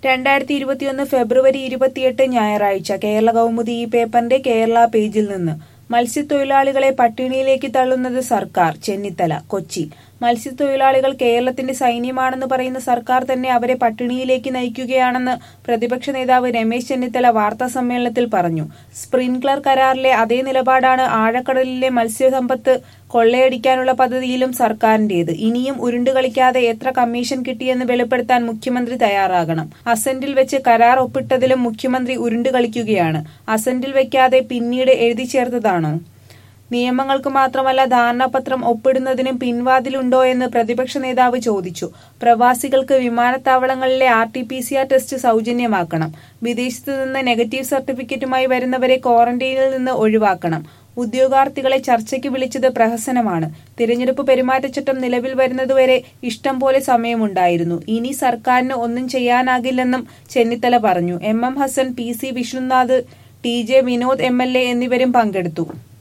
രണ്ടായിരത്തി ഇരുപത്തിയൊന്ന് ഫെബ്രുവരി ഇരുപത്തിയെട്ട് ഞായറാഴ്ച കേരള കൗമുദി ഈ പേപ്പറിന്റെ കേരള പേജിൽ നിന്ന് മത്സ്യത്തൊഴിലാളികളെ പട്ടിണിയിലേക്ക് തള്ളുന്നത് സർക്കാർ ചെന്നിത്തല കൊച്ചി മത്സ്യത്തൊഴിലാളികൾ കേരളത്തിന്റെ സൈന്യമാണെന്ന് പറയുന്ന സർക്കാർ തന്നെ അവരെ പട്ടിണിയിലേക്ക് നയിക്കുകയാണെന്ന് പ്രതിപക്ഷ നേതാവ് രമേശ് ചെന്നിത്തല വാർത്താ സമ്മേളനത്തിൽ പറഞ്ഞു സ്പ്രിൻക്ലർ കരാറിലെ അതേ നിലപാടാണ് ആഴക്കടലിലെ മത്സ്യസമ്പത്ത് കൊള്ളയടിക്കാനുള്ള പദ്ധതിയിലും സർക്കാരിന്റേത് ഇനിയും ഉരുണ്ടുകളിക്കാതെ എത്ര കമ്മീഷൻ കിട്ടിയെന്ന് വെളിപ്പെടുത്താൻ മുഖ്യമന്ത്രി തയ്യാറാകണം അസന്റിൽ വെച്ച് കരാർ ഒപ്പിട്ടതിലും മുഖ്യമന്ത്രി ഉരുണ്ടുകളിക്കുകയാണ് അസന്റിൽ വെക്കാതെ പിന്നീട് എഴുതി ചേർത്തതാണോ നിയമങ്ങൾക്ക് മാത്രമല്ല ധാരണാപത്രം ഒപ്പിടുന്നതിനും പിൻവാതിലുണ്ടോ എന്ന് പ്രതിപക്ഷ നേതാവ് ചോദിച്ചു പ്രവാസികൾക്ക് വിമാനത്താവളങ്ങളിലെ R T P C R test സൗജന്യമാക്കണം വിദേശത്ത് നിന്ന് നെഗറ്റീവ് സർട്ടിഫിക്കറ്റുമായി വരുന്നവരെ ക്വാറന്റൈനിൽ നിന്ന് ഒഴിവാക്കണം ഉദ്യോഗാർത്ഥികളെ ചർച്ചയ്ക്ക് വിളിച്ചത് പ്രഹസനമാണ് തിരഞ്ഞെടുപ്പ് പെരുമാറ്റച്ചട്ടം നിലവിൽ വരുന്നതുവരെ ഇഷ്ടം പോലെ സമയമുണ്ടായിരുന്നു ഇനി സർക്കാരിന് ഒന്നും ചെയ്യാനാകില്ലെന്നും ചെന്നിത്തല പറഞ്ഞു M M Hassan P C Vishnunath T J Vinod M L A എന്നിവരും പങ്കെടുത്തു